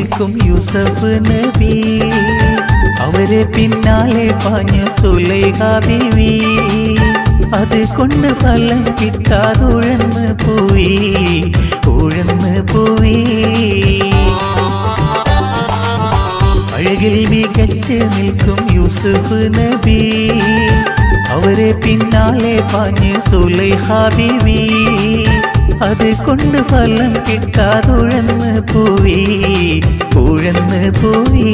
നിൽക്കും യൂസഫ് നബി അവരെ പിന്നാലെ പാഞ്ഞു സുലൈഹ ബീവി അത് കൊണ്ട് ഫലം കിട്ടാതുഴന്ന് പോയി ഉഴന്ന് പോയി അഴകിൽ മികച്ച് നിൽക്കും യൂസുഫ് നബി അവരെ പിന്നാലെ പാഞ്ഞ് സുലൈഹ ബീവി അത് കൊണ്ട് ഫലം കിട്ടാതുഴന്ന് പോയി ഉഴന്ന് പോയി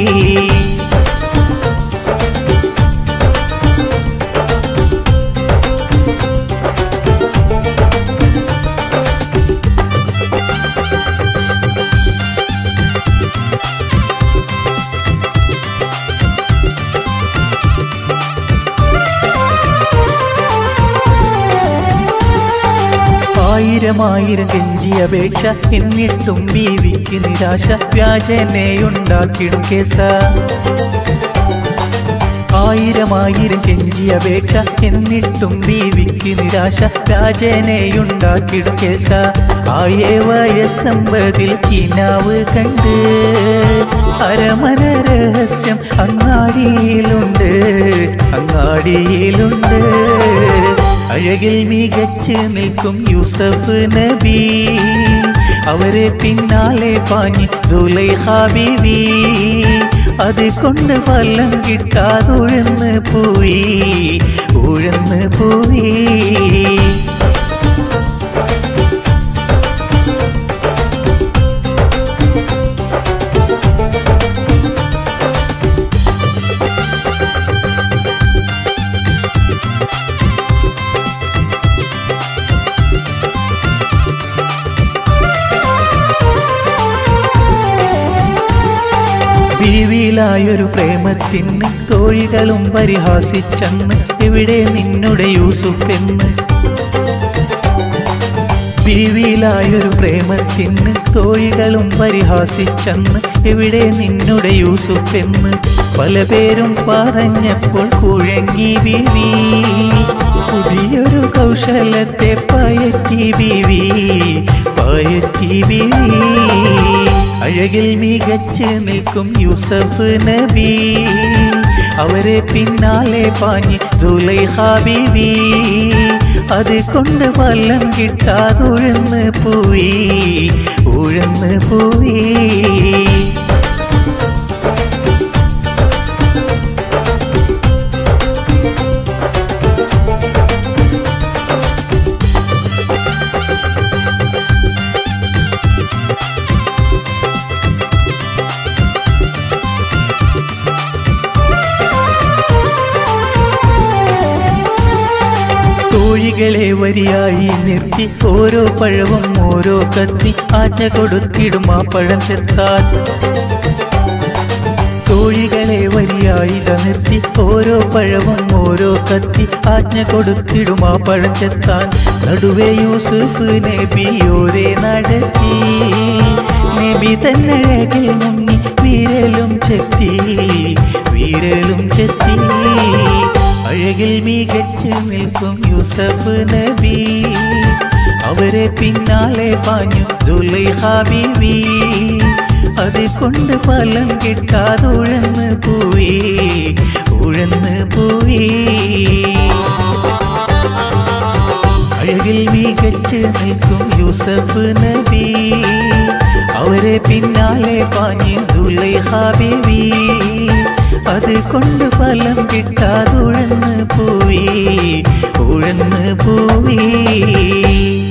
ആയിരമായിരം കെഞ്ചി അപേക്ഷ എന്നിട്ടും ബീവിക്ക് നിരാശ വ്യാജനയുണ്ടാക്കിടും കേസ ആയിരമായിരം കെഞ്ചി അപേക്ഷ എന്നിട്ടും ബീവിക്ക് നിരാശ വ്യാജനയുണ്ടാക്കിടും കേസ ആയേ വയസ്സമ്പതിൽ കിനാവ് കണ്ട് അരമന രഹസ്യം അങ്ങാടിയിലുണ്ട് അങ്ങാടിയിലുണ്ട് അഴകിൽ മികച്ച് നിൽക്കും യൂസഫ് നബി അവരെ പിന്നാലെ പാഞ്ഞി സുലൈഹ ബീവി അത് കൊണ്ട് ഫലം കിട്ടാതുഴന്ന് പോയി ഉഴന്ന് പോയി ബീവിയിലായൊരു പ്രേമത്തിന് തോഴികളും പരിഹാസിച്ചന്ന് എവിടെ നിന്നുടെ യൂസുഫ് എന്ന് ബീവിയിലായൊരു പ്രേമത്തിന് തോഴികളും പരിഹാസിച്ചന്ന് എവിടെ നിന്നുടെ യൂസുഫ് എന്ന് പല പേരും പറഞ്ഞപ്പോൾ കുഴങ്ങി ബീവി പുതിയൊരു കൗശലത്തെ പയറ്റി ബീവി പയറ്റി ബീവി അഴകിൽ മികച്ച് നിൽക്കും യൂസഫ് നബി അവരെ പിന്നാലെ പാഞ്ഞി സുലൈഹ ബീവി അത് കൊണ്ട് ഫലം കിട്ടാതുഴന്ന് പോയി ഉഴന്ന് പോയി കോഴികളെ വരിയായി നിർത്തി ഓരോ പഴവും ഓരോ കത്തി ആറ്റ കൊടുത്തിടും ആ പഴം ചെത്താൻ കോഴികളെ വരിയായി നിർത്തി ഓരോ പഴവും ഓരോ കത്തി ആജ്ഞ കൊടുത്തിടും ആ പഴം ചെത്താൻ നടുവേ യൂസുഫ് നബിയോരെ നടത്തി നബി തന്നഴകിൽ മുങ്ങി വീരലും ചെത്തി വീരലും ചെത്തി അഴകിൽ മികച്ച് നിൽക്കും യൂസഫ് നബി അവരെ പിന്നാലെ പാഞ്ഞു ദുലൈഹ ബീവി അത് കൊണ്ട് ഫലം കിട്ടാതുഴന്ന് പോയി ഉഴന്ന് പോയി അഴകിൽ മികച്ച് നിൽക്കും യൂസഫ് നബി അവരെ പിന്നാലെ പാഞ്ഞ് ദുലൈഹ ബീവി അത് കൊണ്ട് ഫലം കിട്ടാതുഴന്ന് പോയി ഉഴന്ന് പോയി